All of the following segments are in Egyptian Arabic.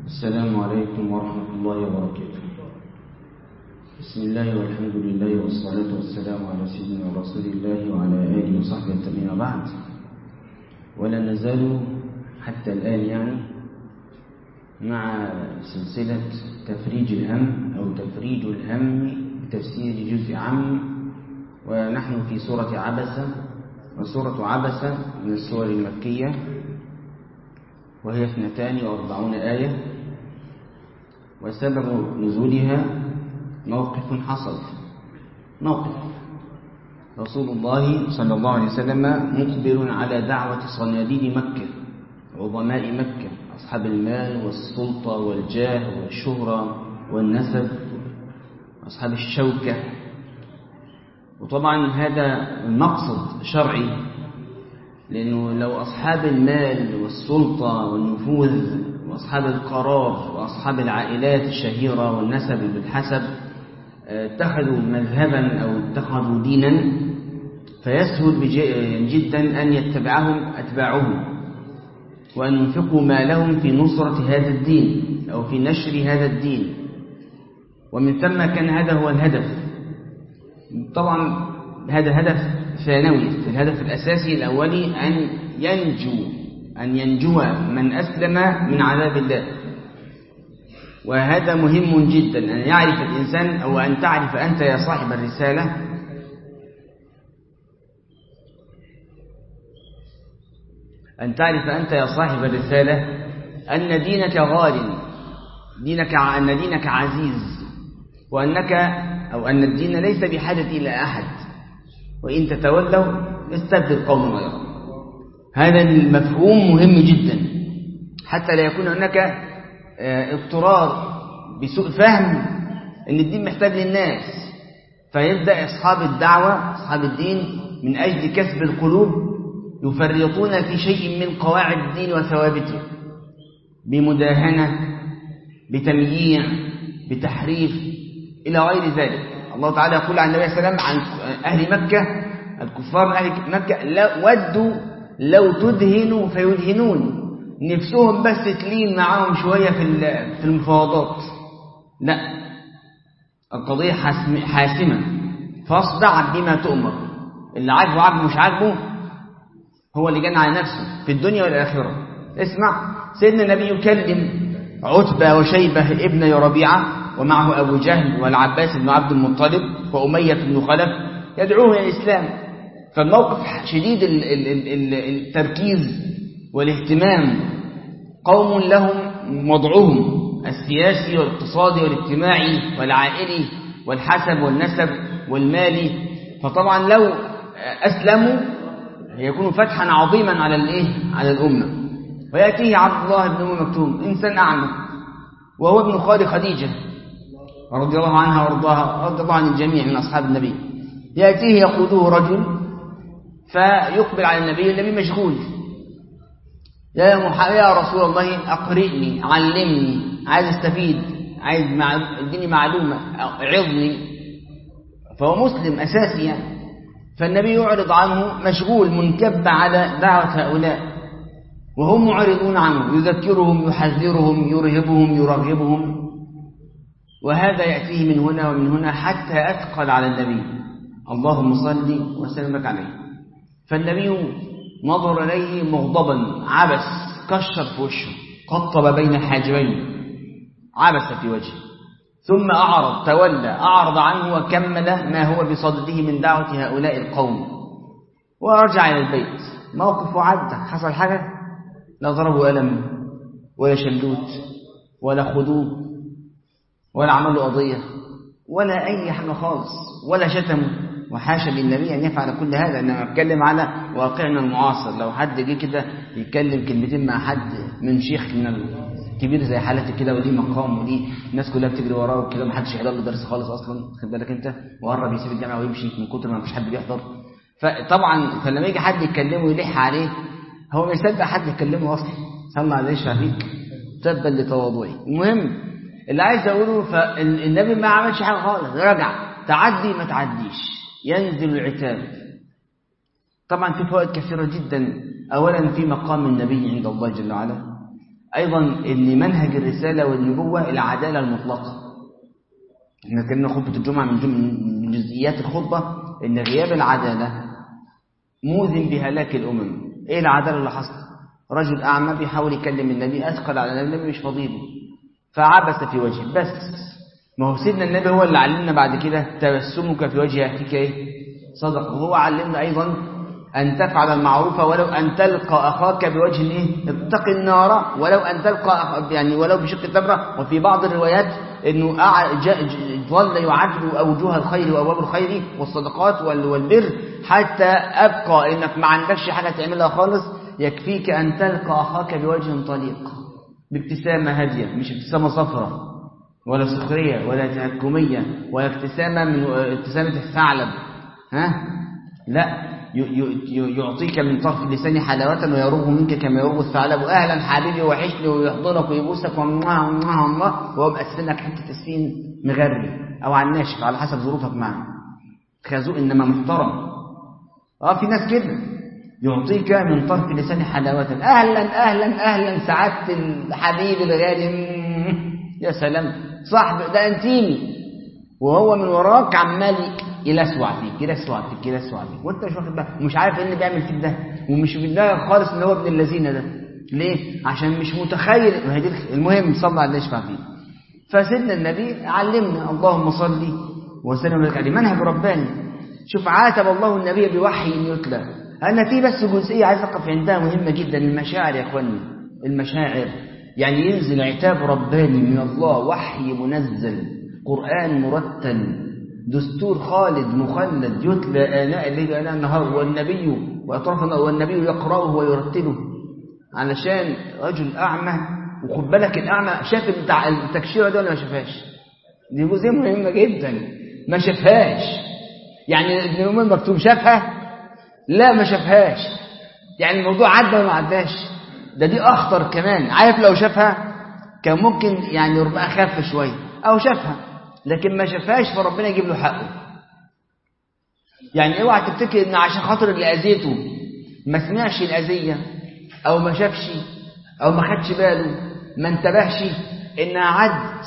السلام عليكم ورحمة الله وبركاته بسم الله والحمد لله والصلاة والسلام على سيدنا رسول الله وعلى آله وصحبه التابعين بعد ولا نزال حتى الآن يعني مع سلسلة تفريج الهم أو تفريج الهم بتفسير جزء عام ونحن في سورة عبسة وسورة عبسة من السور المكية وهي اثنتان وأربعون آية وسبب نزولها موقف حصل موقف رسول الله صلى الله عليه وسلم مقبل على دعوة صناديد مكة عظماء مكة أصحاب المال والسلطة والجاه والشهرة والنسب أصحاب الشوكة وطبعا هذا المقصد شرعي لأنه لو أصحاب المال والسلطة والنفوذ وأصحاب القرار وأصحاب العائلات الشهيرة والنسب بالحسب اتخذوا مذهبا أو اتخذوا دينا فيسهل جدا أن يتبعهم أتباعهم وأن ينفقوا مالهم في نصرة هذا الدين أو في نشر هذا الدين ومن ثم كان هذا هو الهدف طبعا هذا هدف ثانوي في الهدف الأساسي الأولي أن ينجو أن ينجو من أسلم من عذاب الله وهذا مهم جدا أن يعرف الإنسان أو أن تعرف أنت يا صاحب الرسالة أن تعرف أنت يا صاحب الرسالة أن دينك غال دينك أن دينك عزيز وأنك أو أن الدين ليس بحاجة إلى أحد وإن تتولوا استبدل قوم غيرهم هذا المفهوم مهم جدا حتى لا يكون هناك اضطرار بسوء فهم ان الدين محتاج للناس فيبدأ أصحاب الدعوة أصحاب الدين من أجل كسب القلوب يفرطون في شيء من قواعد الدين وثوابته بمداهنة بتمييع بتحريف إلى غير ذلك الله تعالى يقول عن النبي صلى الله عليه وسلم عن أهل مكة الكفار من أهل مكة لا ودوا لو تدهنوا فيدهنون نفسهم بس تلين معاهم شوية في في المفاوضات لا القضية حاسمة فاصدع بما تؤمر اللي عاجبه عاجبه مش عاجبه هو اللي جان على نفسه في الدنيا والآخرة اسمع سيدنا النبي يكلم عتبة وشيبة ابن ربيعة ومعه أبو جهل والعباس بن عبد المطلب وأمية بن خلف يدعوه إلى الإسلام فالموقف شديد التركيز والاهتمام قوم لهم وضعهم السياسي والاقتصادي والاجتماعي والعائلي والحسب والنسب والمالي فطبعا لو أسلموا يكون فتحا عظيما على الايه على الأمة ويأتيه عبد الله بن أم مكتوم إنسان أعمى وهو ابن خال خديجة رضي الله عنها وارضاها رضي الله عن الجميع من أصحاب النبي يأتيه يقوده رجل فيقبل على النبي النبي مشغول يا محمد يا رسول الله أقرئني علمني عايز استفيد عايز مع... اديني معلومة عظني فهو مسلم أساسي يعني فالنبي يعرض عنه مشغول منكب على دعوة هؤلاء وهم معرضون عنه يذكرهم يحذرهم يرهبهم يرغبهم وهذا يأتيه من هنا ومن هنا حتى أثقل على النبي اللهم صل وسلمك عليه فالنبي نظر إليه مغضبا عبس كشر في وشه قطب بين حاجبين عبس في وجهه ثم أعرض تولى أعرض عنه وكمل ما هو بصدده من دعوة هؤلاء القوم ورجع إلى البيت موقف عدى حصل حاجة لا ضربوا ألم ولا شلوت ولا خدوه ولا عملوا قضية ولا أي حاجة خالص ولا شتموا وحاشا للنبي أن يفعل كل هذا أنا أتكلم على واقعنا المعاصر لو حد جه كده يتكلم كلمتين مع حد من شيخ من كبير زي حالتي كده وليه مقام وليه الناس كلها بتجري وراه وكده ما حدش يحضر له درس خالص اصلا خد بالك انت وقرب يسيب الجامعه ويمشي من كتر ما مفيش حد بيحضر فطبعا فلما يجي حد يكلمه ويلح عليه هو ما يصدق حد يكلمه اصلا صلى عليه فيك تبا لتواضعه المهم اللي عايز اقوله فالنبي ما عملش حاجه خالص رجع تعدي ما تعديش ينزل العتاب طبعا في فوائد كثيرة جدا أولا في مقام النبي عند الله جل وعلا أيضا أن منهج الرسالة والنبوة العدالة المطلقة احنا كنا خطبة الجمعة من, جم... من جزئيات الخطبة أن غياب العدالة موذن بهلاك الأمم إيه العدالة اللي حصلت رجل أعمى بيحاول يكلم النبي أثقل على النبي مش فضيله فعبس في وجهه بس ما هو سيدنا النبي هو اللي علمنا بعد كده تبسمك في وجه أخيك إيه صدق وهو علمنا أيضا أن تفعل المعروف ولو أن تلقى أخاك بوجه إيه اتق النار ولو أن تلقى يعني ولو بشق تمرة وفي بعض الروايات أنه ظل يعدل أوجه الخير وأبواب الخير والصدقات والبر حتى أبقى إنك ما عندكش حاجة تعملها خالص يكفيك أن تلقى أخاك بوجه طليق بابتسامة هادية مش ابتسامة صفراء ولا سخرية ولا تهكمية ولا ابتسامة من ابتسامة الثعلب ها لا يعطيك من طرف اللسان حلاوة ويروغ منك كما يروغ الثعلب أهلا حبيبي وحشني ويحضنك ويبوسك والله الله الله وهو مقسلك حتة تسفين مغري أو على الناشف على حسب ظروفك معه خازوق إنما محترم اه في ناس كده يعطيك من طرف اللسان حلاوة أهلا أهلا أهلا سعادة الحبيب الغالي يا سلام صاحب ده انتيمي وهو من وراك عمال يلسوع فيك يلسوع فيك يلسوع فيك وانت مش واخد بالك ومش عارف ايه اللي بيعمل فيك ده ومش في دماغك خالص ان هو ابن الذين ده ليه عشان مش متخيل المهم صلى على يشفع فيه فسيدنا النبي علمنا اللهم صل وسلم وبارك عليه منهج رباني شوف عاتب الله النبي بوحي يتلى انا في بس جزئيه عايز اقف عندها مهمه جدا المشاعر يا اخواني المشاعر يعني ينزل عتاب رباني من الله وحي منزل قرآن مرتل دستور خالد مخلد يتلى آناء الليل آناء النهار والنبي وأطراف والنبي يقرأه ويرتله علشان رجل أعمى وخد بالك الأعمى شاف بتاع التكشيرة ده ولا ما شافهاش دي جزئية مهمة جدا ما شافهاش يعني ابن أم المكتوب شافها لا ما شافهاش يعني الموضوع عدى ولا ما عداش ده دي أخطر كمان عارف لو شافها كان ممكن يعني ربما أخف شوية أو شافها لكن ما شافهاش فربنا يجيب له حقه يعني اوعى تفتكر ان عشان خاطر اللي اذيته ما سمعش الاذيه او ما شافش او ما خدش باله ما انتبهش انها عد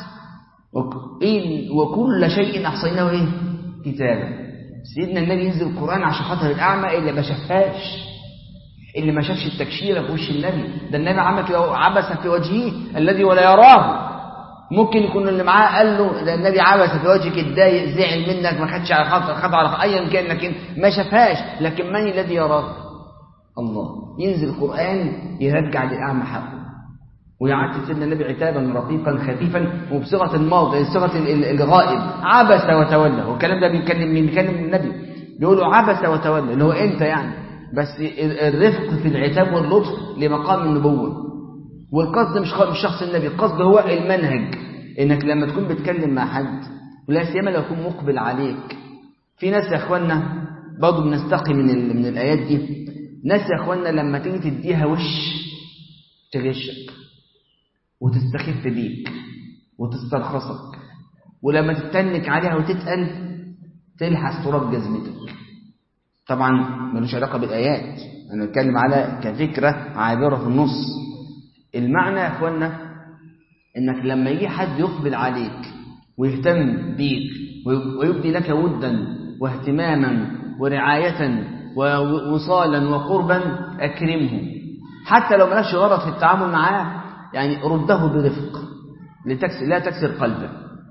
وكل شيء احصيناه ايه كتابا سيدنا النبي ينزل القران عشان خاطر الاعمى اللي ما شافهاش اللي ما شافش التكشيره في وش النبي ده النبي عمل كده عبس في وجهه الذي ولا يراه ممكن يكون اللي معاه قال له ده النبي عبس في وجهك اتضايق زعل منك ما خدش على خاطر خد على ايا كان لكن ما شافهاش لكن من الذي يراك الله ينزل القران يرجع للاعمى حقه ويعاتب سيدنا النبي عتابا رقيقا خفيفا وبصيغه الماضي صيغه الغائب عبس وتولى والكلام ده بيتكلم مين بيتكلم النبي بيقول له عبس وتولى اللي هو انت يعني بس الرفق في العتاب واللطف لمقام النبوه والقصد مش مش شخص النبي القصد هو المنهج انك لما تكون بتكلم مع حد ولا سيما لو يكون مقبل عليك في ناس يا اخوانا برضه بنستقي من من الايات دي ناس يا اخوانا لما تيجي تديها وش تغشك وتستخف بيك وتسترخصك ولما تتنك عليها وتتقل تلحس تراب جزمتك طبعا ملوش علاقه بالايات انا بتكلم على كفكره عابره في النص المعنى يا اخوانا انك لما يجي حد يقبل عليك ويهتم بيك ويبدي لك ودا واهتماما ورعاية ووصالا وقربا أكرمه حتى لو ملاش غرض في التعامل معاه يعني رده برفق لتكسر لا تكسر قلبه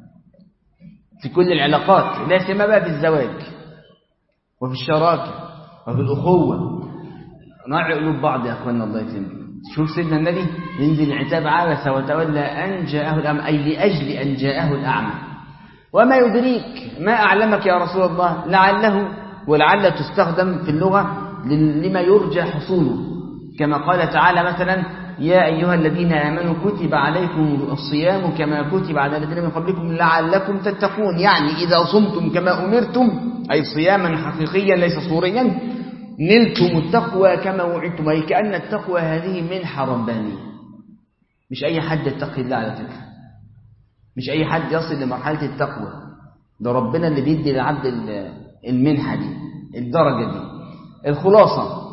في كل العلاقات لا سيما بقى في الزواج وفي الشراكة وفي الأخوة نوع قلوب بعض يا أخوانا الله يكرمك شوف سيدنا النبي ينزل عتاب عبس وتولى أن جاءه الأعمى أي لأجل أن جاءه الأعمى وما يدريك ما أعلمك يا رسول الله لعله ولعل تستخدم في اللغة لما يرجى حصوله كما قال تعالى مثلا يا أيها الذين آمنوا كتب عليكم الصيام كما كتب على الذين من قبلكم لعلكم تتقون يعني إذا صمتم كما أمرتم أي صياما حقيقيا ليس صوريا نلتم التقوى كما وعدتم أي كأن التقوى هذه منحة ربانية مش أي حد يتقي الله على فكرة مش أي حد يصل لمرحلة التقوى ده ربنا اللي بيدي للعبد المنحة دي الدرجة دي الخلاصة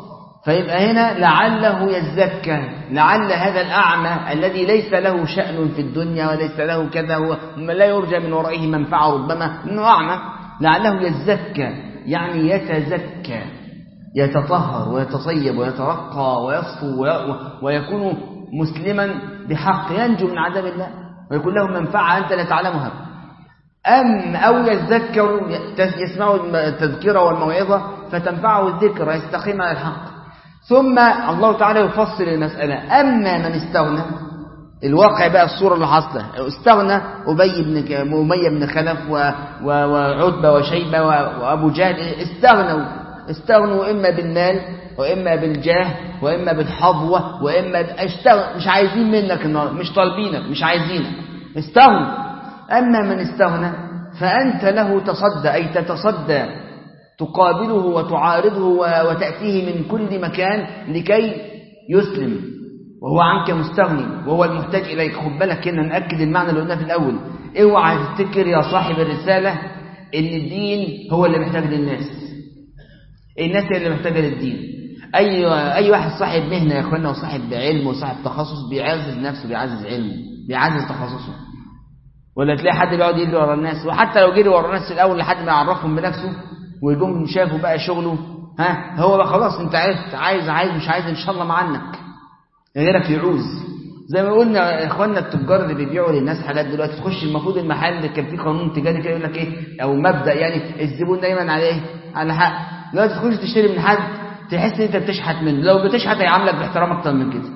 فيبقى هنا لعله يزكى لعل هذا الأعمى الذي ليس له شأن في الدنيا وليس له كذا لا يرجى من ورائه منفعة ربما أنه أعمى لعله يزكى يعني يتزكى يتطهر ويتصيب ويترقى ويصفو ويكون مسلما بحق ينجو من عذاب الله ويكون له منفعة أنت لا تعلمها أم أو يذكر يسمع التذكرة والموعظة فتنفعه الذكر ويستقيم على الحق ثم الله تعالى يفصل المسألة أما من استغنى الواقع بقى الصورة اللي حاصله استغنى أبي بن أمية بن خلف وعتبة وشيبة وأبو جهل استغنوا استغنوا إما بالمال وإما بالجاه وإما بالحظوة وإما اشتغل مش عايزين منك النهار مش طالبينك مش عايزينك استغنوا أما من استغنى فأنت له تصدى أي تتصدى تقابله وتعارضه وتأتيه من كل مكان لكي يسلم وهو عنك مستغني وهو المحتاج إليك خد بالك هنا نأكد المعنى اللي قلناه في الأول اوعى تفتكر يا صاحب الرسالة إن الدين هو اللي محتاج للناس الناس هي اللي محتاجة للدين أي أي واحد صاحب مهنة يا إخوانا وصاحب علم وصاحب تخصص بيعزز نفسه بيعزز علمه بيعزز تخصصه ولا تلاقي حد بيقعد يجري ورا الناس وحتى لو جري ورا الناس الأول لحد ما يعرفهم بنفسه ويقوم شافوا بقى شغله ها هو بقى خلاص انت عرفت عايز عايز مش عايز ان شاء الله معاك غيرك يعوز زي ما قلنا اخواننا التجار اللي بيبيعوا للناس حاجات دلوقتي تخش المفروض المحل كان فيه قانون تجاري كده يقول لك ايه او مبدا يعني الزبون دايما على ايه على حق دلوقتي تخش تشتري من حد تحس ان انت بتشحت منه لو بتشحت هيعاملك باحترام اكتر من كده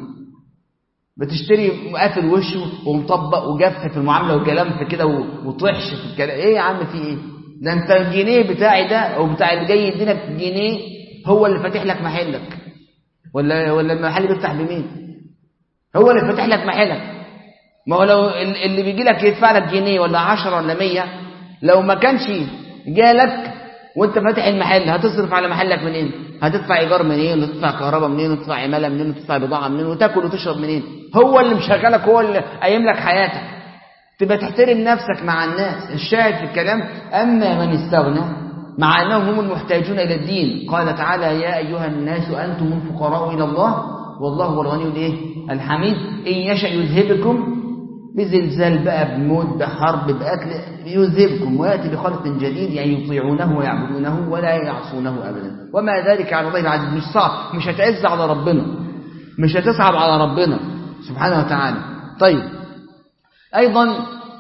بتشتري قافل وشه ومطبق وجف في المعامله وجلمف كده وطحش في الكلام ايه يا عم في ايه ده انت الجنيه بتاعي ده او بتاع اللي جاي يدينك جنيه هو اللي فاتح لك محلك ولا ولا المحل بيفتح بمين هو اللي فاتح لك محلك ما هو لو اللي بيجي لك يدفع لك جنيه ولا 10 ولا 100 لو ما كانش جالك وانت فاتح المحل هتصرف على محلك منين هتدفع ايجار منين وتدفع كهرباء منين وتدفع عماله منين وتدفع بضاعه منين وتاكل وتشرب منين هو اللي مشغلك هو اللي قايم لك حياتك تبقى تحترم نفسك مع الناس الشاهد في الكلام اما من استغنى مع انهم هم المحتاجون الى الدين قال تعالى يا ايها الناس انتم الفقراء الى الله والله هو الغني الايه الحميد ان يشاء يذهبكم بزلزال بقى بموت بحرب بأكل يذهبكم ويأتي بخلق جديد يعني يطيعونه ويعبدونه ولا يعصونه أبدا وما ذلك على الله العزيز مش صعب مش هتعز على ربنا مش هتصعب على ربنا سبحانه وتعالى طيب أيضا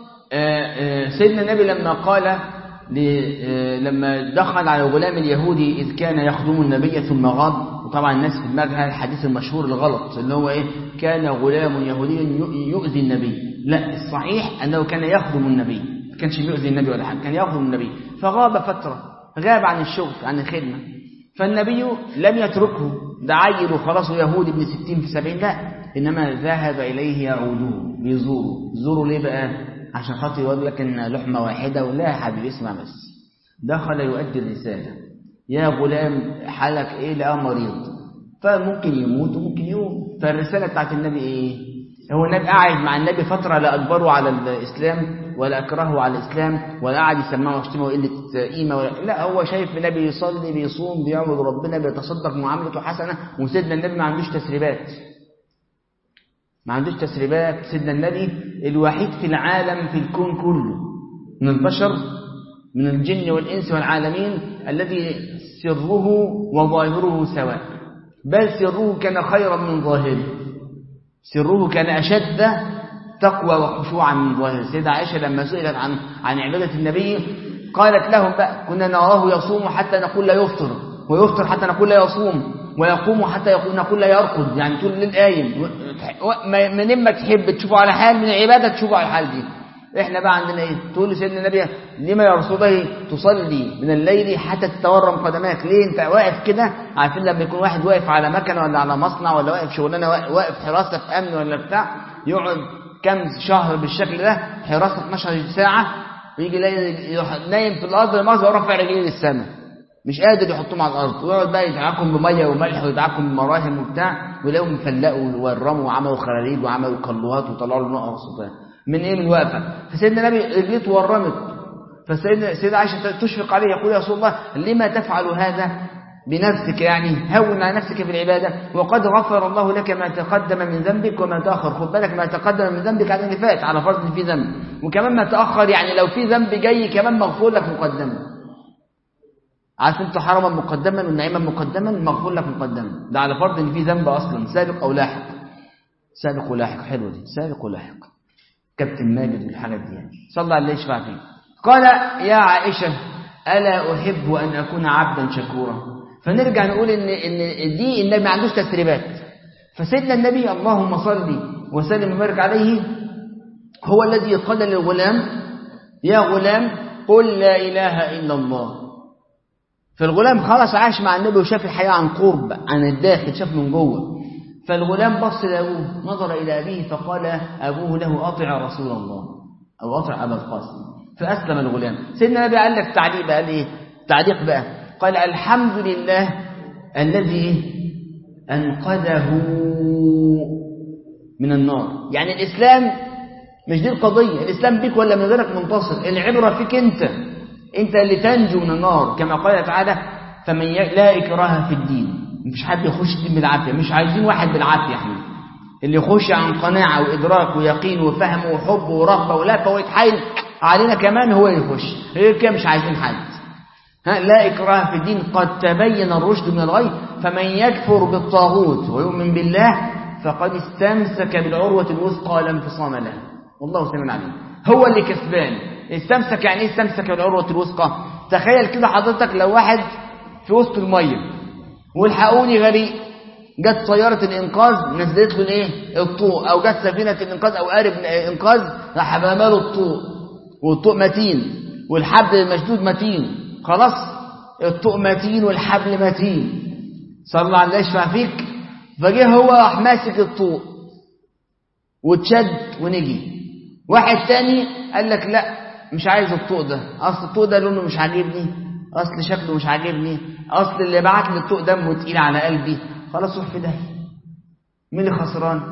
سيدنا النبي لما قال لما دخل على غلام اليهودي إذ كان يخدم النبي ثم غاب وطبعا الناس في دماغها الحديث المشهور الغلط اللي هو إيه كان غلام يهودي يؤذي النبي لا الصحيح أنه كان يخدم النبي ما كانش بيؤذي النبي ولا حاجة كان يخدم النبي فغاب فترة غاب عن الشغل عن الخدمة فالنبي لم يتركه ده عيل وخلاص يهودي ابن ستين في سبعين لا إنما ذهب إليه يعودوه بيزوره زوره ليه بقى عشان خاطر يقول لك إن لحمة واحدة ولا يا حبيبي اسمع بس دخل يؤدي الرسالة يا غلام حالك إيه لا مريض فممكن يموت وممكن يقوم فالرسالة بتاعت النبي إيه هو النبي قاعد مع النبي فترة لا أجبره على الإسلام ولا أكرهه على الإسلام ولا قاعد يسمعه ويشتمه وقلة قيمة ولا لا هو شايف النبي يصلي بيصوم بيعبد ربنا بيتصدق معاملته حسنة وسيدنا النبي ما عندوش تسريبات ما عندوش تسريبات سيدنا النبي الوحيد في العالم في الكون كله من البشر من الجن والإنس والعالمين الذي سره وظاهره سواء بل سره كان خيرا من ظاهره سره كان أشد تقوى وخشوعا من ظاهره سيدة عائشة لما سئلت عن عن عبادة النبي قالت لهم بقى كنا نراه يصوم حتى نقول لا يفطر ويفطر حتى نقول لا يصوم ويقوم حتى نقول لا يرقد يعني طول الليل قايم من اما تحب تشوفه على حال من العبادة تشوفه على الحال دي احنا بقى عندنا ايه تقول لسيدنا النبي لما يا رسول الله تصلي من الليل حتى تتورم قدماك ليه انت واقف كده عارفين لما يكون واحد واقف على مكنه ولا على مصنع ولا واقف شغلانه واقف حراسه في امن ولا بتاع يقعد كم شهر بالشكل ده حراسه 12 ساعه ويجي يروح نايم في الارض لمؤاخذه ورافع رجليه للسماء مش قادر يحطهم على الارض ويقعد بقى يدعكم بميه وملح ويدعكم بمراهم وبتاع ويلاقيهم فلقوا وورموا وعملوا خراريج وعملوا كلوهات وطلعوا له نقص وبتاع من ايه من الوقفه فسيدنا النبي رجليه اتورمت فسيدنا سيدة عائشه تشفق عليه يقول يا رسول الله لما تفعل هذا بنفسك يعني هون على نفسك في العبادة وقد غفر الله لك ما تقدم من ذنبك وما تأخر خد بالك ما تقدم من ذنبك على اللي فات على فرض إن في ذنب وكمان ما تأخر يعني لو في ذنب جاي كمان مغفور لك مقدما عارف انت حرما مقدما ونعيما مقدما مغفور لك مقدما ده على فرض ان في ذنب اصلا سابق او لاحق سابق ولاحق حلوه دي سابق ولاحق كابتن ماجد والحاجات دي يعني صلى الله عليه يشفع فيه قال يا عائشه الا احب ان اكون عبدا شكورا فنرجع نقول ان ان دي النبي ما عندوش تسريبات فسيدنا النبي اللهم صل وسلم وبارك عليه هو الذي قال للغلام يا غلام قل لا اله الا الله فالغلام خلاص عاش مع النبي وشاف الحياة عن قرب عن الداخل شاف من جوه فالغلام بص لأبوه نظر إلى أبيه فقال أبوه له أطع رسول الله أو أطع أبا القاسم فأسلم الغلام سيدنا النبي قال لك تعليق بقى إيه تعليق بقى قال الحمد لله الذي أنقذه من النار يعني الإسلام مش دي القضية الإسلام بيك ولا من غيرك منتصر العبرة فيك أنت انت اللي تنجو من النار كما قال تعالى فمن ي... لا اكراه في الدين مش حد يخش الدين بالعافيه مش عايزين واحد بالعافيه يا حبيبي اللي يخش عن قناعه وادراك ويقين وفهم وحب ورغبه ولهفه ويتحايل علينا كمان هو يخش غير كده مش عايزين حد ها لا اكراه في الدين قد تبين الرشد من الغي فمن يكفر بالطاغوت ويؤمن بالله فقد استمسك بالعروه الوثقى لا انفصام لها والله سميع عليم هو اللي كسبان استمسك يعني ايه استمسك بالعروة الوثقى تخيل كده حضرتك لو واحد في وسط المية والحقوني غريق جت سيارة الإنقاذ نزلت له الايه الطوق أو جت سفينة الإنقاذ أو قارب إنقاذ راح بماله الطوق والطوق متين والحبل المشدود متين خلاص الطوق متين والحبل متين صلى الله عليه يشفع فيك فجه هو راح ماسك الطوق واتشد ونجي واحد تاني قال لك لا مش عايز الطوق ده اصل الطوق ده لونه مش عاجبني اصل شكله مش عاجبني اصل اللي بعت لي الطوق دمه تقيل على قلبي خلاص روح في ده مين اللي خسران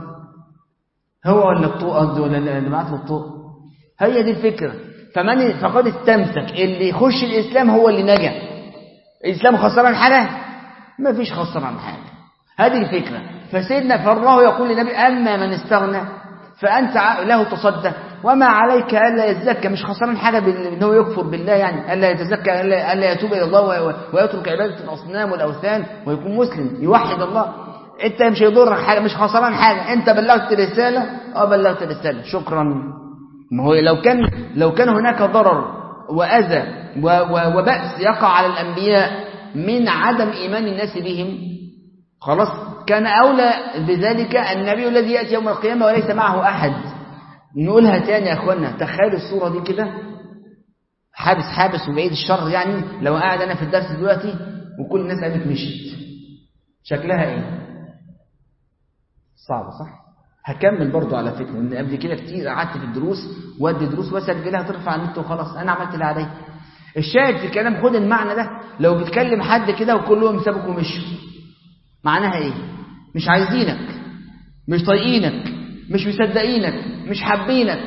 هو ولا الطوق قصدي ولا اللي بعت له الطوق هي دي الفكره فمن فقد استمسك اللي يخش الاسلام هو اللي نجا الاسلام خسران حاجه ما فيش خسران حاجه هذه الفكره فسيدنا فالله يقول للنبي اما من استغنى فانت له تصدق وما عليك الا يتزكى مش خسران حاجه ان هو يكفر بالله يعني الا يتزكى الا, ألا يتوب الى الله ويترك عباده الاصنام والاوثان ويكون مسلم يوحد الله انت مش هيضرك حاجه مش خسران حاجه انت بلغت رساله اه بلغت رساله شكرا ما هو لو كان لو كان هناك ضرر واذى وبأس يقع على الانبياء من عدم ايمان الناس بهم خلاص كان اولى بذلك النبي الذي ياتي يوم القيامه وليس معه احد نقولها تاني يا اخوانا تخيلوا الصورة دي كده حابس حابس وبعيد الشر يعني لو قاعد انا في الدرس دلوقتي وكل الناس قامت مشيت شكلها ايه صعبة صح هكمل برضو على فكرة ان قبل كده كتير قعدت في الدروس وادي دروس واسجلها ترفع على النت وخلاص انا عملت اللي عليا الشاهد في الكلام خد المعنى ده لو بتكلم حد كده وكلهم سابك ومشوا معناها ايه مش عايزينك مش طايقينك مش مصدقينك مش حابينك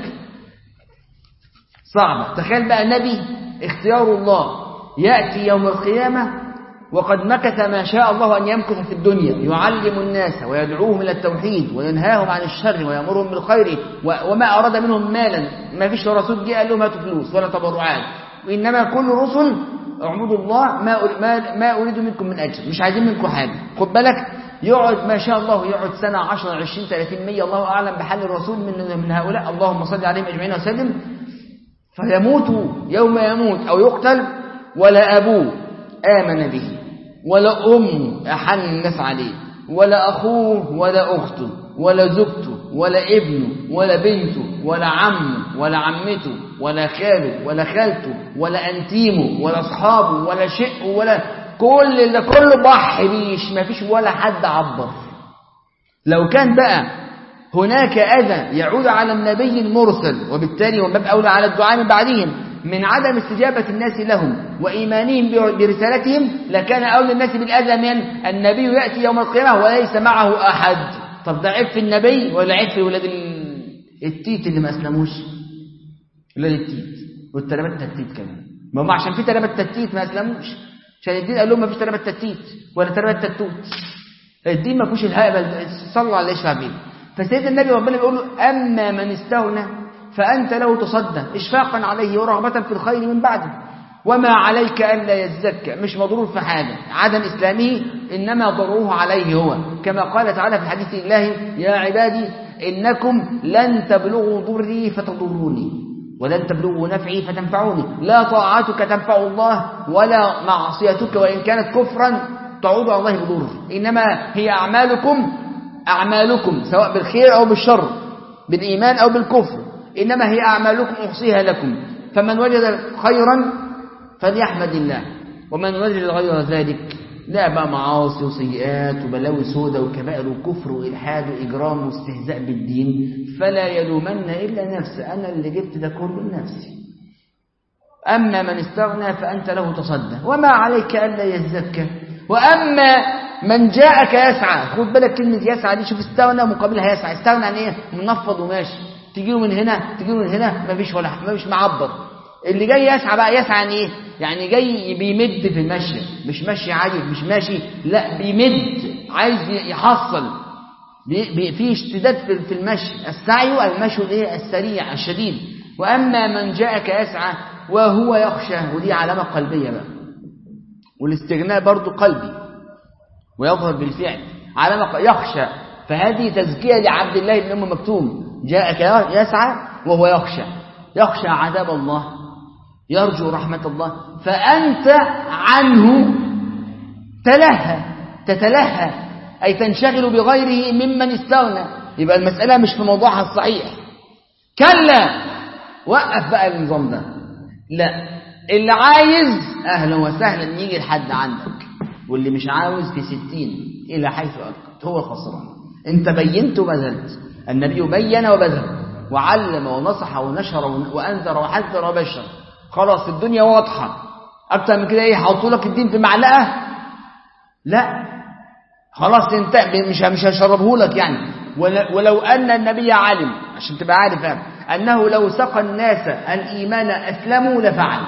صعبة تخيل بقى نبي اختيار الله يأتي يوم القيامة وقد مكث ما شاء الله أن يمكث في الدنيا يعلم الناس ويدعوهم إلى التوحيد وينهاهم عن الشر ويأمرهم بالخير وما أراد منهم مالا ما فيش رسول جاء قال لهم هاتوا فلوس ولا تبرعات وإنما كل رسل اعبدوا الله ما ما ما أريد منكم من أجر مش عايزين منكم حاجة خد بالك يقعد ما شاء الله يقعد سنة 10 20 30 100 الله أعلم بحال الرسول من من هؤلاء اللهم صل عليهم أجمعين وسلم فيموت يوم يموت أو يقتل ولا أبوه آمن به ولا أم أحن الناس عليه ولا أخوه ولا أخته ولا زوجته ولا ابنه ولا بنته ولا عمه ولا عمته ولا خاله ولا خالته ولا أنتيمه ولا أصحابه ولا شقه ولا كل ده كله بح بيش ما فيش ولا حد عبر لو كان بقى هناك أذى يعود على النبي المرسل وبالتالي ومن أولى على الدعاء من بعدهم من عدم استجابة الناس لهم وإيمانهم برسالتهم لكان أولى الناس بالأذى من النبي يأتي يوم القيامة وليس معه أحد طب ده عيب في النبي ولا عيب في ولاد التيت اللي ما أسلموش ولاد التيت والتلامات التتيت كمان ما هم عشان في تلامات التتيت ما أسلموش عشان الدين قال لهم ما فيش تربة تتيت ولا تربة تتوت الدين ما فيهوش الهبل صلوا على يشفع بيه فسيدنا النبي ربنا بيقول له اما من استغنى فانت له تصدى اشفاقا عليه ورغبه في الخير من بعده وما عليك الا يزكى مش مضرور في حاجه عدم اسلامه انما ضروه عليه هو كما قال تعالى في حديث الله يا عبادي انكم لن تبلغوا ضري فتضروني ولن تبلغوا نفعي فتنفعوني لا طاعتك تنفع الله ولا معصيتك وإن كانت كفرا تعود على الله بضر إنما هي أعمالكم أعمالكم سواء بالخير أو بالشر بالإيمان أو بالكفر إنما هي أعمالكم أحصيها لكم فمن وجد خيرا فليحمد الله ومن وجد غير ذلك لا بقى معاصي وسيئات وبلاوي سودة وكبائر وكفر وإلحاد وإجرام واستهزاء بالدين فلا يلومن إلا نفسه أنا اللي جبت ده كله لنفسي أما من استغنى فأنت له تصدى وما عليك ألا يزكى وأما من جاءك يسعى خد بالك كلمة يسعى دي شوف استغنى مقابلها يسعى استغنى عن إيه منفض وماشي تجيله من هنا تجيله من هنا مفيش ولا مفيش معبر اللي جاي يسعى بقى يسعى عن ايه يعني جاي بيمد في المشي مش ماشي عادي مش ماشي لا بيمد عايز يحصل بي بي في اشتداد في في المشي السعي المشي الايه السريع الشديد واما من جاءك يسعى وهو يخشى ودي علامه قلبيه بقى والاستغناء برضو قلبي ويظهر بالفعل علامه يخشى فهذه تزكيه لعبد الله بن ام مكتوم جاءك يسعى وهو يخشى يخشى عذاب الله يرجو رحمة الله فأنت عنه تلهى تتلهى أي تنشغل بغيره ممن استغنى يبقى المسألة مش في موضوعها الصحيح كلا وقف بقى النظام ده لا اللي عايز أهلا وسهلا يجي لحد عندك واللي مش عاوز في ستين إلى حيث أدقت هو الخسران أنت بينت وبذلت النبي بين وبذل وعلم ونصح ونشر وأنذر وحذر وبشر خلاص الدنيا واضحة أكتر من كده إيه حطوا لك الدين في معلقة لا خلاص انت مش مش هشربه لك يعني ولو أن النبي علم عشان تبقى عارف يعني أنه لو سقى الناس الإيمان أسلموا لفعل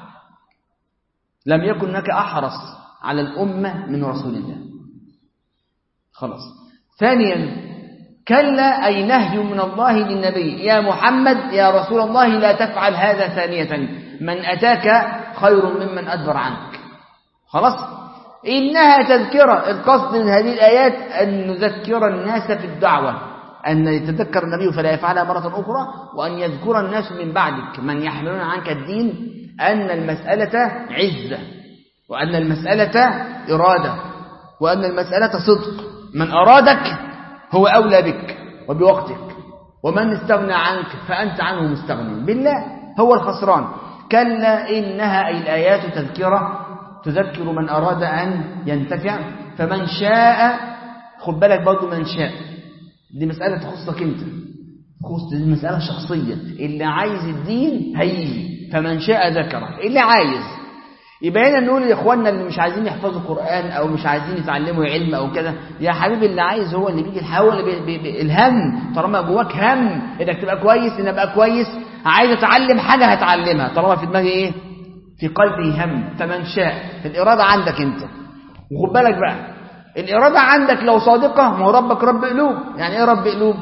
لم يكن هناك أحرص على الأمة من رسول الله خلاص ثانيا كلا أي نهي من الله للنبي يا محمد يا رسول الله لا تفعل هذا ثانية من أتاك خير ممن أدبر عنك خلاص إنها تذكرة القصد من هذه الآيات أن نذكر الناس في الدعوة أن يتذكر النبي فلا يفعلها مرة أخرى وأن يذكر الناس من بعدك من يحملون عنك الدين أن المسألة عزة وأن المسألة إرادة وأن المسألة صدق من أرادك هو أولى بك وبوقتك ومن استغنى عنك فأنت عنه مستغني بالله هو الخسران كلا إنها أي الآيات تذكرة تذكر من أراد أن ينتفع فمن شاء خد بالك برضه من شاء دي مسألة تخصك أنت تخص دي مسألة شخصية اللي عايز الدين هيجي فمن شاء ذكره اللي عايز يبقى هنا نقول لاخواننا اللي مش عايزين يحفظوا قرآن او مش عايزين يتعلموا علم او كده يا حبيبي اللي عايز هو اللي بيجي الحول بي بي بي الهم طالما جواك هم انك تبقى كويس ان ابقى كويس عايز اتعلم حاجه هتعلمها طالما في دماغي ايه في قلبي هم فمن شاء الاراده عندك انت وخد بالك بقى الاراده عندك لو صادقه ما هو ربك رب قلوب يعني ايه رب قلوب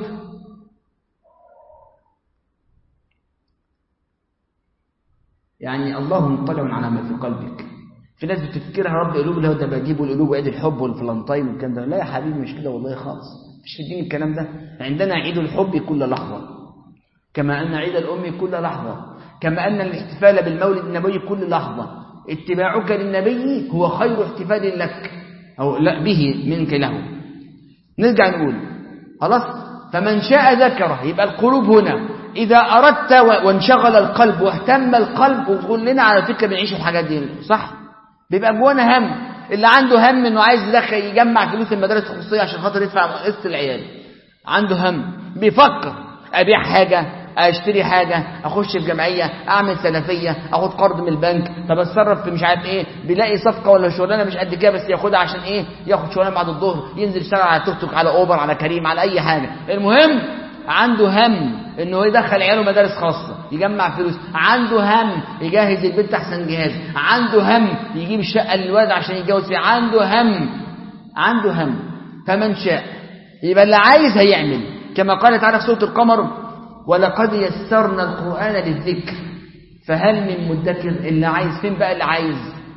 يعني الله مطلع على ما في قلبك في ناس بتفكرها رب قلوب اللي هو ده بجيبوا القلوب وعيد الحب والفلنطين والكلام ده لا يا حبيبي مش كده والله خالص مش في الدين الكلام ده عندنا عيد الحب كل لحظة كما أن عيد الأم كل لحظة كما أن الاحتفال بالمولد النبوي كل لحظة اتباعك للنبي هو خير احتفال لك أو لا به منك له نرجع نقول خلاص فمن شاء ذكره يبقى القلوب هنا إذا أردت وانشغل القلب واهتم القلب وكلنا على فكرة بنعيش الحاجات دي صح بيبقى جوانا هم اللي عنده هم انه عايز يدخل يجمع فلوس المدارس الخصوصيه عشان خاطر يدفع قسط العيال عنده هم بيفكر ابيع حاجه اشتري حاجه اخش في جمعيه اعمل سلفيه اخد قرض من البنك طب اتصرف في مش عارف ايه بيلاقي صفقه ولا شغلانه مش قد كده بس ياخدها عشان ايه ياخد شغلانه بعد الظهر ينزل يشتغل على توك توك على اوبر على كريم على اي حاجه المهم عنده هم انه يدخل عياله مدارس خاصه يجمع فلوس عنده هم يجهز البنت احسن جهاز عنده هم يجيب الشقه للواد عشان يتجوز فيها عنده هم عنده هم فمن شاء يبقى اللي عايز هيعمل كما قال تعالى في سوره القمر ولقد يسرنا القران للذكر فهل من مدكر اللي عايز فين بقى اللي عايز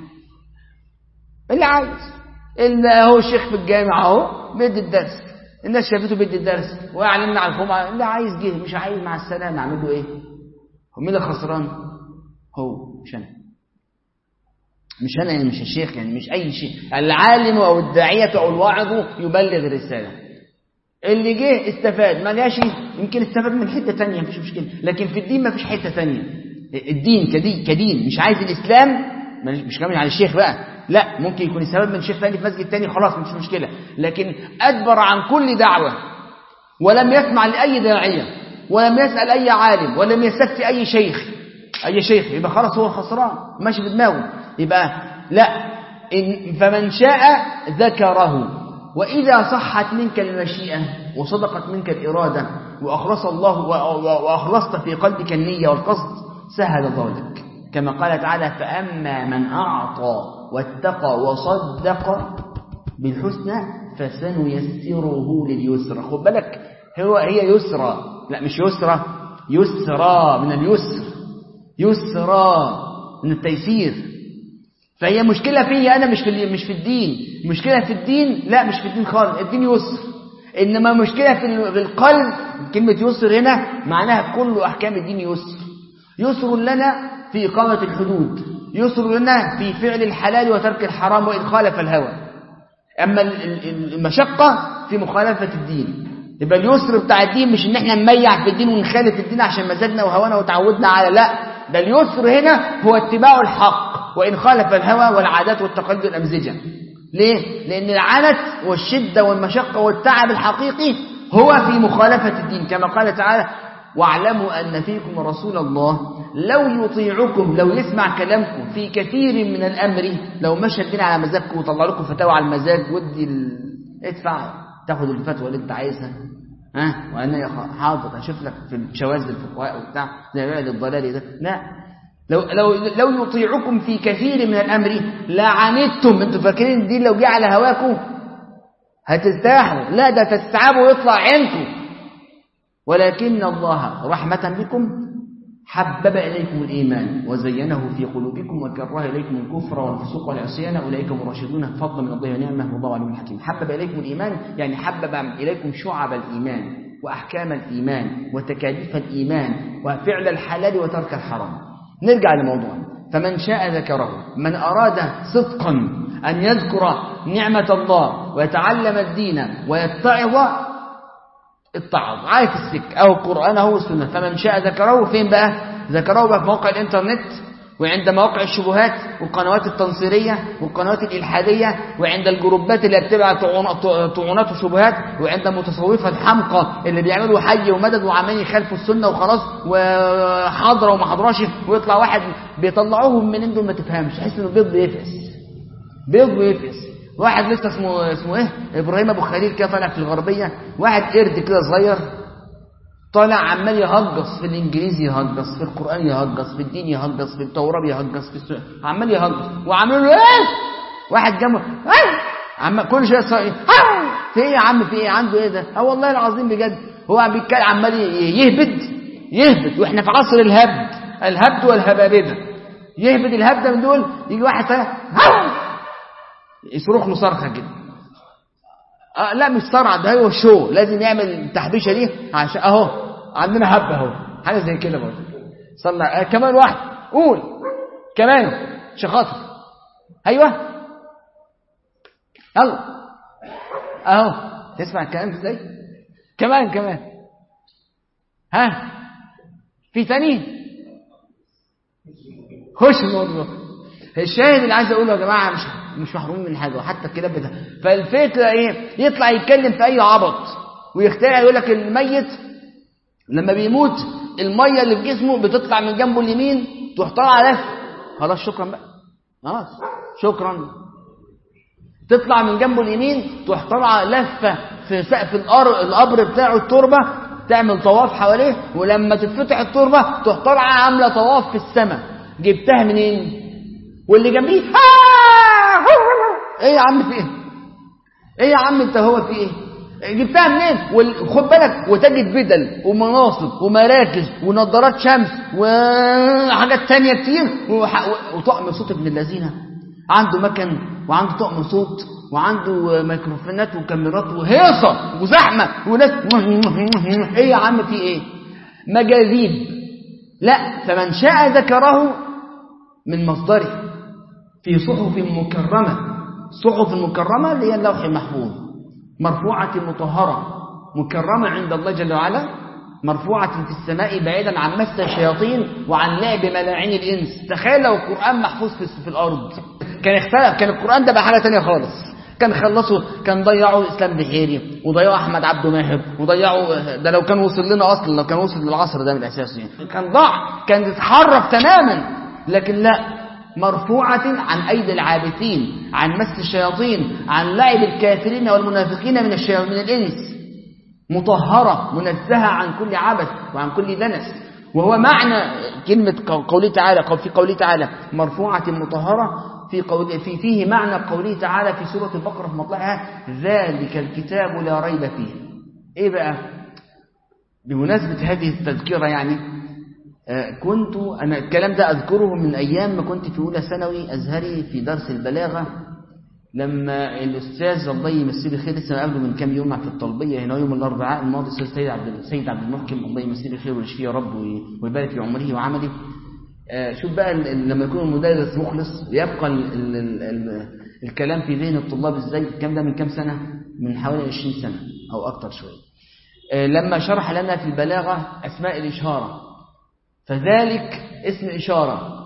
اللي عايز اللي هو الشيخ في الجامع اهو بيدي الدرس الناس شافته بيدي الدرس واعلنا على الجمعه اللي عايز جه مش عايز مع السلامه اعمل له ايه هو مين اللي خسران هو مش انا مش انا يعني مش الشيخ يعني مش اي شيء العالم او الداعيه او الواعظ يبلغ الرساله اللي جه استفاد ما جاش يمكن استفاد من حته ثانيه مفيش مشكله لكن في الدين مفيش حته ثانيه الدين كدين كدين مش عايز الاسلام مش كامل على الشيخ بقى لا ممكن يكون السبب من شيخ ثاني في مسجد ثاني خلاص مش مشكله لكن ادبر عن كل دعوه ولم يسمع لاي داعيه ولم يسال اي عالم ولم يستفتي اي شيخ اي شيخ يبقى خلاص هو خسران ماشي في دماغه يبقى لا إن فمن شاء ذكره واذا صحت منك المشيئه وصدقت منك الاراده واخلص الله واخلصت في قلبك النيه والقصد سهل الله لك كما قال تعالى فأما من أعطى واتقى وصدق بالحسنى فسنيسره لليسرى خد بالك هو هي يسرى لا مش يسرى يسرى من اليسر يسرى من التيسير فهي مشكلة فيا أنا مش في مش في الدين مشكلة في الدين لا مش في الدين خالص الدين يسر إنما مشكلة في القلب كلمة يسر هنا معناها كل أحكام الدين يسر يسر لنا في إقامة الحدود يسر لنا في فعل الحلال وترك الحرام وإن خالف الهوى أما المشقة في مخالفة الدين يبقى اليسر بتاع الدين مش إن احنا نميع في الدين ونخالف الدين عشان مزاجنا وهوانا وتعودنا على لا ده اليسر هنا هو اتباع الحق وإن خالف الهوى والعادات والتقلد الأمزجة ليه؟ لأن العنت والشدة والمشقة والتعب الحقيقي هو في مخالفة الدين كما قال تعالى واعلموا أن فيكم رسول الله لو يطيعكم لو يسمع كلامكم في كثير من الأمر لو مشى الدين على مزاجكم وطلع لكم فتاوى على المزاج ودي ال... ادفع تاخد الفتوى اللي انت عايزها ها وانا حاضر اشوف لك في الشواذ الفقهاء وبتاع زي ما الضلالي ده لا لو لو لو يطيعكم في كثير من الامر لعنتم انتوا فاكرين الدين لو جه على هواكم هترتاحوا لا ده تتعبوا ويطلع عينكم ولكن الله رحمة بكم حبب إليكم الإيمان وزينه في قلوبكم وكره إليكم الكفر والفسوق والعصيان أولئك مرشدون فضلا من الله ونعمة والله عليم حكيم حبب إليكم الإيمان يعني حبب إليكم شعب الإيمان وأحكام الإيمان وتكاليف الإيمان وفعل الحلال وترك الحرام نرجع لموضوعنا فمن شاء ذكره من أراد صدقا أن يذكر نعمة الله ويتعلم الدين ويتعظ اتعظ عارف السك أو القرآن أو السنة فمن شاء ذكره فين بقى ذكره بقى في موقع الإنترنت وعند مواقع الشبهات والقنوات التنصيرية والقنوات الإلحادية وعند الجروبات اللي بتبع طعونات وشبهات وعند متصوفة الحمقى اللي بيعملوا حي ومدد وعمالين يخالفوا السنة وخلاص وحاضرة وما حضراش ويطلع واحد بيطلعوهم من دول ما تفهمش تحس انه بيض بيفقس بيض بيفقس واحد لسه اسمه اسمه ايه ابراهيم ابو خليل كده طالع في الغربيه واحد قرد كده صغير طالع عمال يهجص في الانجليزي يهجص في القران يهجص في الدين يهجص في التوراه يهجص في السنة. عمال يهجص وعامل له ايه واحد جنبه عم كل شويه صار في ايه يا عم في ايه عنده ايه ده اه والله العظيم بجد هو بيتكلم عمال يهبد يهبد واحنا في عصر الهبد الهبد والهبابده يهبد الهبده من دول يجي واحد طالع يصرخ له صرخه كده آه لا مش صرع ده هو شو لازم يعمل التحبيشه دي عشان اهو عندنا هب اهو حاجه زي كده برضه صلى آه كمان واحد قول كمان شخاطر ايوه يلا اهو تسمع الكلام ازاي كمان كمان ها في تاني خش الموضوع الشاهد اللي عايز اقوله يا جماعه مش مش محرومين من حاجه وحتى الكلاب بتاع فالفكره ايه يطلع يتكلم في اي عبط ويخترع يقول لك الميت لما بيموت الميه اللي في جسمه بتطلع من جنبه اليمين تروح طالعه لف خلاص شكرا بقى خلاص شكرا تطلع من جنبه اليمين تروح طالعه لفه في سقف القبر بتاعه التربه تعمل طواف حواليه ولما تتفتح التربة تروح طالعة عاملة طواف في السماء جبتها منين؟ واللي جنبيه ايه يا عم في ايه؟ ايه يا عم انت هو في ايه؟ جبتها منين؟ خد بالك وتجد بدل ومناصب ومراكز ونظارات شمس وحاجات تانية كتير وطقم صوت ابن الذين عنده مكن وعنده طقم صوت وعنده ميكروفونات وكاميرات وهيصة وزحمة وناس ايه يا عم في ايه مجاذيب لا فمن شاء ذكره من مصدره في صحف مكرمة صحف مكرمة اللي هي اللوح المحفوظ مرفوعة مطهرة مكرمة عند الله جل وعلا مرفوعة في السماء بعيدا عن مس الشياطين وعن لعب ملاعين الإنس تخيل لو القرآن محفوظ في, في الأرض كان اختلف كان القرآن ده بقى حاجة تانية خالص كان خلصوا كان ضيعوا اسلام بحيري وضيعوا احمد عبد ماهر وضيعوا ده لو كان وصل لنا اصلا لو كان وصل للعصر ده من الاساس يعني كان ضاع كان اتحرف تماما لكن لا مرفوعة عن أيدي العابثين عن مس الشياطين عن لعب الكافرين والمنافقين من الشياطين من الإنس مطهرة منزهة عن كل عبث وعن كل دنس وهو معنى كلمة قوله تعالى في قوله تعالى مرفوعة مطهرة في قول في فيه معنى قوله تعالى في سورة البقرة في مطلعها ذلك الكتاب لا ريب فيه ايه بقى بمناسبة هذه التذكرة يعني آه كنت أنا الكلام ده أذكره من أيام ما كنت في أولى ثانوي أزهري في درس البلاغة لما الأستاذ الله يمسيه بالخير لسه قبله من كام يوم في الطلبية هنا يوم الأربعاء الماضي الأستاذ سيد عبد السيد عبد المحكم الله يمسيه بالخير ويشفيه يا رب ويبارك في عمره وعمله آه شوف بقى لما يكون المدرس مخلص يبقى ال ال ال ال الكلام في ذهن الطلاب ازاي الكلام ده من كام سنة من حوالي 20 سنة أو أكتر شوية آه لما شرح لنا في البلاغة أسماء الإشارة فذلك اسم إشارة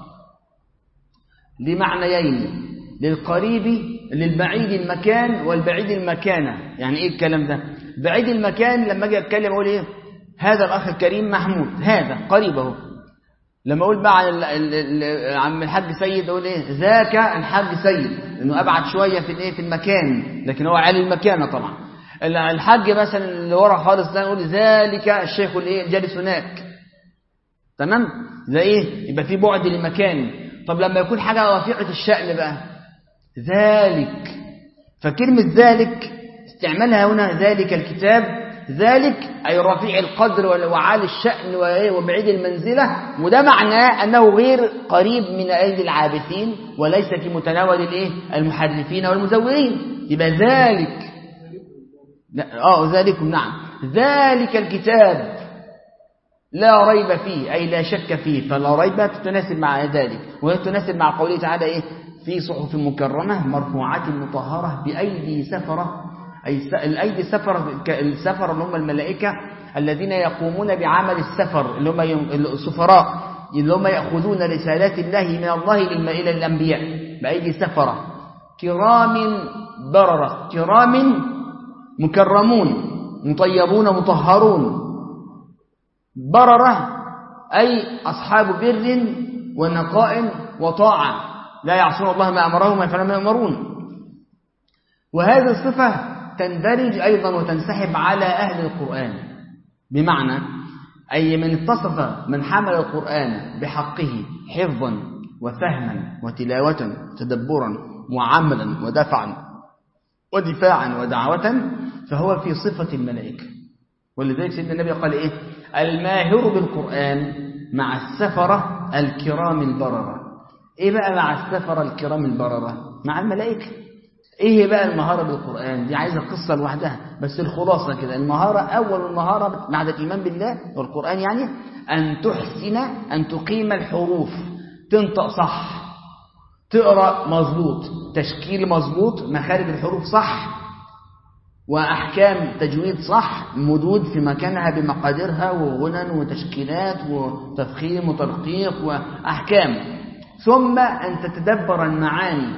لمعنيين للقريب للبعيد المكان والبعيد المكانة يعني ايه الكلام ده بعيد المكان لما اجي اتكلم اقول ايه هذا الاخ الكريم محمود هذا قريب اهو لما اقول بقى عن عم الحاج سيد اقول ايه ذاك الحاج سيد انه ابعد شويه في الايه في المكان لكن هو عالي المكانه طبعا الحاج مثلا اللي ورا خالص ده نقول ذلك الشيخ الايه الجالس هناك تمام ده ايه يبقى في بعد لمكان طب لما يكون حاجه رفيعه الشأن بقى ذلك فكلمة ذلك استعمالها هنا ذلك الكتاب ذلك أي رفيع القدر وعالي الشأن وبعيد المنزلة وده معناه أنه غير قريب من أيدي العابثين وليس في متناول الإيه المحرفين والمزورين يبقى ذلك آه ذلك نعم ذلك الكتاب لا ريب فيه أي لا شك فيه فلا ريب تتناسب مع ذلك وهي تتناسب مع قوله تعالى إيه في صحف مكرمة مرفوعات مطهرة بأيدي سفرة أي الأيدي سفرة السفرة اللي هم الملائكة الذين يقومون بعمل السفر اللي هم السفراء اللي هم يأخذون رسالات الله من الله إلى الأنبياء بأيدي سفرة كرام بررة كرام مكرمون مطيبون مطهرون بررة أي أصحاب بر ونقاء وطاعة لا يعصون الله ما أمرهم ويفعلون ما يأمرون وهذه الصفة تندرج أيضا وتنسحب على أهل القرآن بمعنى أي من اتصف من حمل القرآن بحقه حفظا وفهما وتلاوة تدبرا وعملا ودفعا ودفاعا ودعوة فهو في صفة الملائكة ولذلك سيدنا النبي قال إيه الماهر بالقرآن مع السفرة الكرام البررة ايه بقى مع السفرة الكرام البررة مع الملائكة ايه بقى المهارة بالقرآن دي عايزة قصة لوحدها بس الخلاصة كده المهارة اول المهارة بعد الايمان بالله والقرآن يعني ان تحسن ان تقيم الحروف تنطق صح تقرأ مظبوط تشكيل مظبوط مخارج الحروف صح وأحكام تجويد صح مدود في مكانها بمقاديرها وغنن وتشكيلات وتفخيم وترقيق وأحكام ثم أن تتدبر المعاني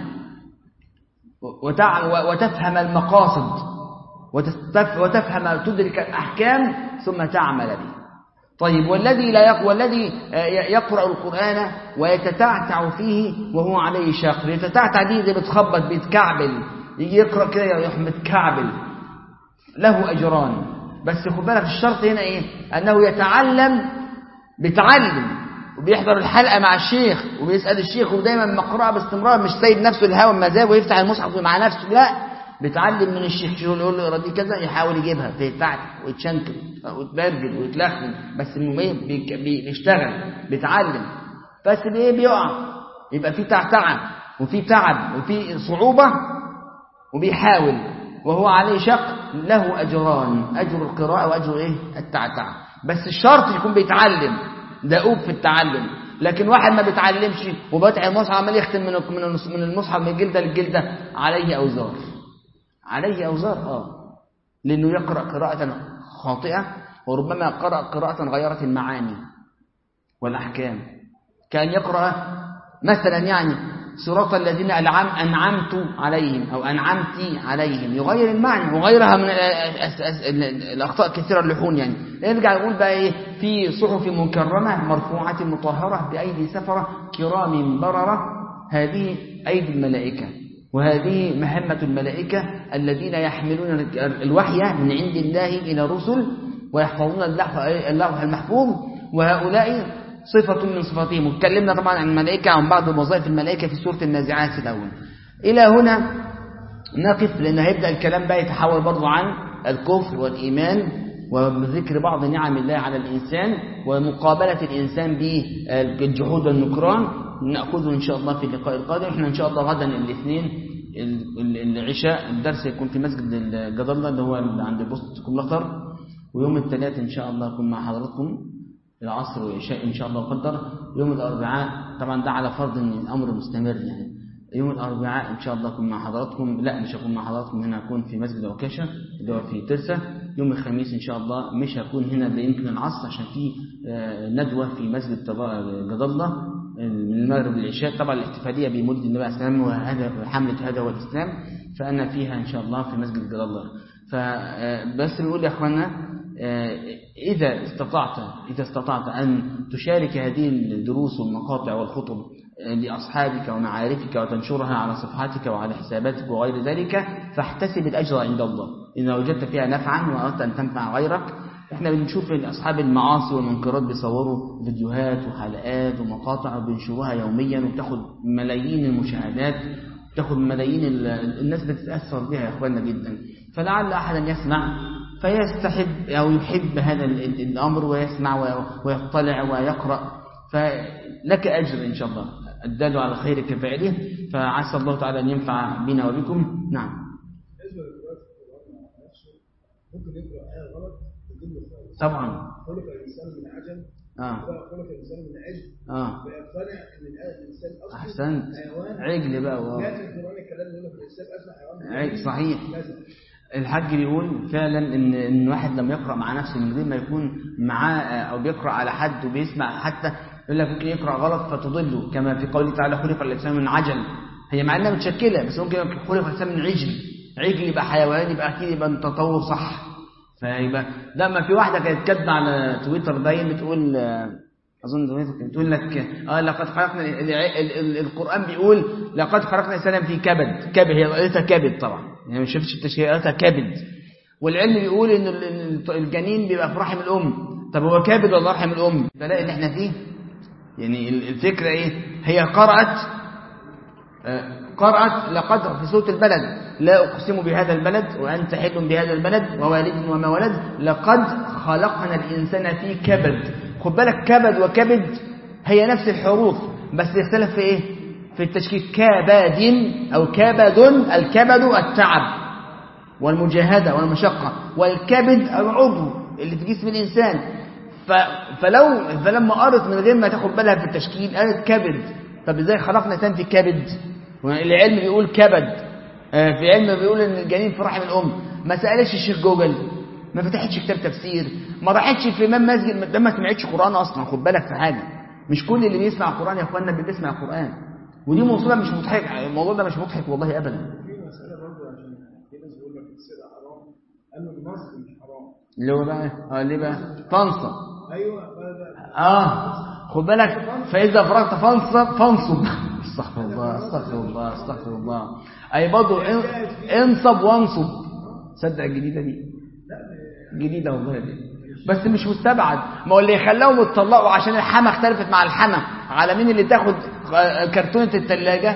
وتفهم المقاصد وتفهم تدرك الأحكام ثم تعمل به طيب والذي لا يقرأ والذي يقرأ القرآن ويتتعتع فيه وهو عليه شاق يتتعتع دي زي بتخبط بيتكعبل يجي يقرأ كده يروح متكعبل له أجران بس خد بالك الشرط هنا ايه انه يتعلم بيتعلم وبيحضر الحلقه مع الشيخ وبيسال الشيخ ودايما مقرأة باستمرار مش سايب نفسه الهوى المزاج ويفتح المصحف مع نفسه لا بيتعلم من الشيخ يقول له اقرا دي كذا يحاول يجيبها فيتعب ويتشنكل ويتبرجل ويتلخم بس المهم بي- بي- بيشتغل بيتعلم بس بايه بيقع يبقى في تعتعه وفي تعب وفي صعوبه وبيحاول وهو عليه شق له أجران أجر القراءة وأجر إيه التعتع بس الشرط يكون بيتعلم دؤوب في التعلم لكن واحد ما بيتعلمش وبتع المصحف عمال يختم من من من المصحف من الجلدة للجلدة عليه أوزار عليه أوزار آه لأنه يقرأ قراءة خاطئة وربما قرأ قراءة غيرت المعاني والأحكام كان يقرأ مثلا يعني صراط الذين أنعم أنعمت عليهم أو أنعمت عليهم يغير المعنى وغيرها من الأس- أس- الأخطاء كثيرة اللحون يعني يرجع يقول بقى إيه في صحف مكرمة مرفوعة مطهرة بأيدي سفرة كرام بررة هذه أيدي الملائكة وهذه مهمة الملائكة الذين يحملون الوحي من عند الله إلى الرسل ويحفظون اللوح اللوح المحفوظ وهؤلاء صفة من صفاتهم واتكلمنا طبعا عن الملائكة عن بعض وظائف الملائكة في سورة النازعات الأول إلى هنا نقف لأن هيبدأ الكلام بقى يتحول برضو عن الكفر والإيمان وذكر بعض نعم الله على الإنسان ومقابلة الإنسان بالجحود والنكران نأخذه إن شاء الله في اللقاء القادم إحنا إن شاء الله غدا الاثنين ال- ال- العشاء الدرس يكون في مسجد الجدلة اللي هو اللي عند بوسط كملخر ويوم الثلاث إن شاء الله أكون مع حضراتكم العصر والعشاء إن شاء الله قدر يوم الأربعاء طبعا ده على فرض إن الأمر مستمر يعني يوم الأربعاء إن شاء الله أكون مع حضراتكم لا مش هكون مع حضراتكم هنا هكون في مسجد عكاشة اللي هو في ترسة يوم الخميس إن شاء الله مش هكون هنا ده يمكن العصر عشان في آه، ندوة في مسجد طبا- جد الله من المغرب للعشاء طبعا الاحتفالية بمولد النبي عليه السلام وهذا حملة هذا هو الإسلام فأنا فيها إن شاء الله في مسجد جد الله فبس بنقول يا أخوانا آه، إذا استطعت إذا استطعت أن تشارك هذه الدروس والمقاطع والخطب آه، لأصحابك ومعارفك وتنشرها على صفحاتك وعلى حساباتك وغير ذلك فاحتسب الأجر عند الله إن وجدت فيها نفعا وأردت أن تنفع غيرك احنا بنشوف ان اصحاب المعاصي والمنكرات بيصوروا فيديوهات وحلقات ومقاطع وبينشروها يوميا وبتاخد ملايين المشاهدات بتاخد ملايين ال- الناس بتتاثر بها يا اخواننا جدا فلعل احدا يسمع فيستحب او يحب هذا ال- ال- الامر ويسمع وي- ويطلع ويقرا فلك اجر ان شاء الله الدال على خير كفاعله فعسى الله تعالى ان ينفع بنا وبكم نعم بالنسبه للقراءة القرآن نفسه ممكن يقرأ آية غلط تدل خالص طبعا خلق الإنسان من عجل اه خلق الإنسان من عجل اه ويقتنع إن الآية الإنسان أصلا احسنت حيوان عجل بقى و... جاء في القرآن الكلام يقول لك الإنسان أصلا حيوان عجل صحيح كذا الحاج بيقول فعلا ان ان واحد لما يقرا مع نفسه من غير ما يكون معاه او بيقرا على حد وبيسمع حتى يقول لك ممكن يقرا غلط فتضله كما في قوله تعالى خلق الانسان من عجل هي مع انها متشكله بس ممكن يقول خلق الانسان من عجل عجل يبقى حيوان يبقى اكيد يبقى تطور صح فيبقى لما في واحده كانت كاتبه على تويتر باين بتقول آه، اظن تويتر كانت بتقول لك اه لقد خلقنا ال- ال- ال- ال- القران بيقول لقد خلقنا الانسان في كبد كبد هي قالتها كبد طبعا يعني ما شفتش التشكيل قالتها كبد والعلم بيقول ان ال- ال- الجنين بيبقى في رحم الام طب هو كبد ولا رحم الام البلاء اللي احنا فيه يعني ال- الفكره ايه هي قرات قرأت لقد في سورة البلد لا أقسم بهذا البلد وأنت حل بهذا البلد ووالد وما ولد لقد خلقنا الإنسان في كبد خد بالك كبد وكبد هي نفس الحروف بس يختلف في إيه في التشكيل كبد أو كبد الكبد التعب والمجاهدة والمشقة والكبد العضو اللي في جسم الإنسان ف... فلو فلما قرت من غير ما تاخد بالها في التشكيل قالت كبد طب ازاي خلقنا انسان في كبد العلم بيقول كبد آه، في علم بيقول ان الجنين في رحم الام ما سالش الشيخ جوجل ما فتحتش كتاب تفسير ما راحتش في امام مسجد ده ما سمعتش قران اصلا خد بالك في حاجه مش كل اللي بيسمع قران يا اخوانا اللي بيسمع قران ودي موضوع مش مضحك الموضوع ده مش مضحك والله ابدا في مسألة برضه عشان في ناس بيقول لك السرقة حرام قالوا النصب مش حرام اللي هو بقى اه ليه بقى فانصب أيوه فده اه خد بالك فاذا فرغت فانصب فانصب استغفر الله استغفر الله استغفر الله اي برضه ان- انصب وانصب صدق الجديده دي لا جديدة والله دي بس مش مستبعد ما هو اللي يخلوهم يتطلقوا عشان الحما اختلفت مع الحما على مين اللي تاخد كرتونة التلاجة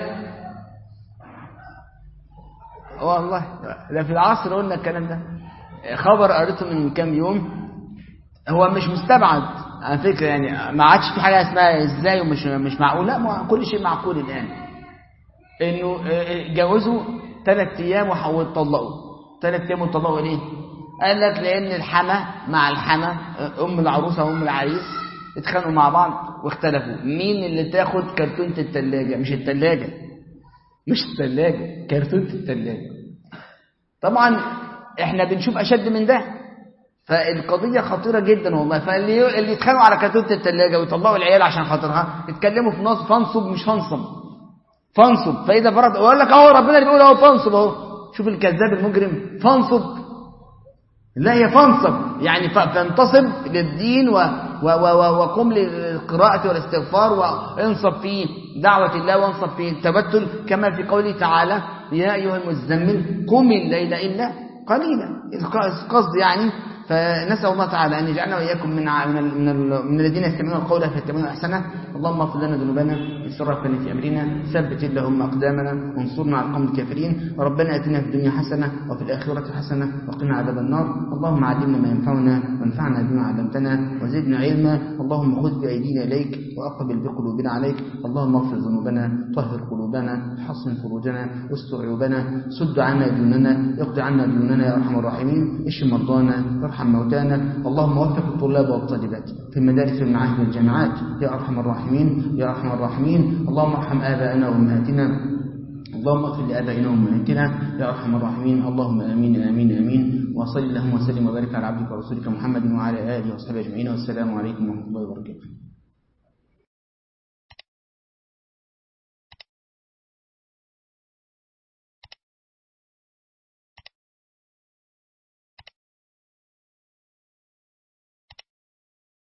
والله ده في العصر قلنا الكلام ده خبر قريته من كام يوم هو مش مستبعد على فكرة يعني ما عادش في حاجة اسمها ازاي ومش مش معقول لا ما كل شيء معقول الآن انه جوزوا ثلاث ايام واتطلقوا ثلاث ايام واتطلقوا ليه قال لك لان الحما مع الحما ام العروسه وام العريس اتخانقوا مع بعض واختلفوا مين اللي تاخد كرتونه الثلاجه مش الثلاجه مش الثلاجه كرتونه الثلاجه طبعا احنا بنشوف اشد من ده فالقضيه خطيره جدا والله فاللي اللي يتخانقوا على كرتونه الثلاجه ويطلقوا العيال عشان خاطرها يتكلموا في نص فانصب مش فانصب فانصب فاذا فرض يقول لك اهو ربنا اللي بيقول اهو فانصب اهو شوف الكذاب المجرم فانصب لا هي فانصب يعني فانتصب للدين و و و وقم للقراءة والاستغفار وانصب في دعوة الله وانصب في التبتل كما في قوله تعالى يا أيها المزمل قم الليل إلا قليلا القصد يعني فنسأل الله تعالى أن يجعلنا وإياكم من من من الذين يستمعون القول فيتبعون أحسنه اللهم اغفر لنا ذنوبنا إسرافنا في أمرنا ثبت اللهم أقدامنا وانصرنا على القوم الكافرين ربنا آتنا في الدنيا حسنة وفي الآخرة حسنة وقنا عذاب النار اللهم علمنا ما ينفعنا وانفعنا بما علمتنا وزدنا علما اللهم خذ بأيدينا إليك وأقبل بقلوبنا عليك اللهم اغفر ذنوبنا طهر قلوبنا حصن فروجنا استر عيوبنا سد عنا ديوننا اقض عنا ديوننا يا أرحم الراحمين اشف مرضانا ارحم موتانا اللهم وفق الطلاب والطالبات في المدارس والمعاهد والجامعات يا أرحم الراحمين يا أرحم الراحمين اللهم ارحم آباءنا وأمهاتنا اللهم اغفر لآبائنا وأمهاتنا يا أرحم الراحمين اللهم آمين آمين آمين وصل اللهم وسلم وبارك على عبدك ورسولك محمد وعلى آله وصحبه أجمعين والسلام عليكم ورحمة الله وبركاته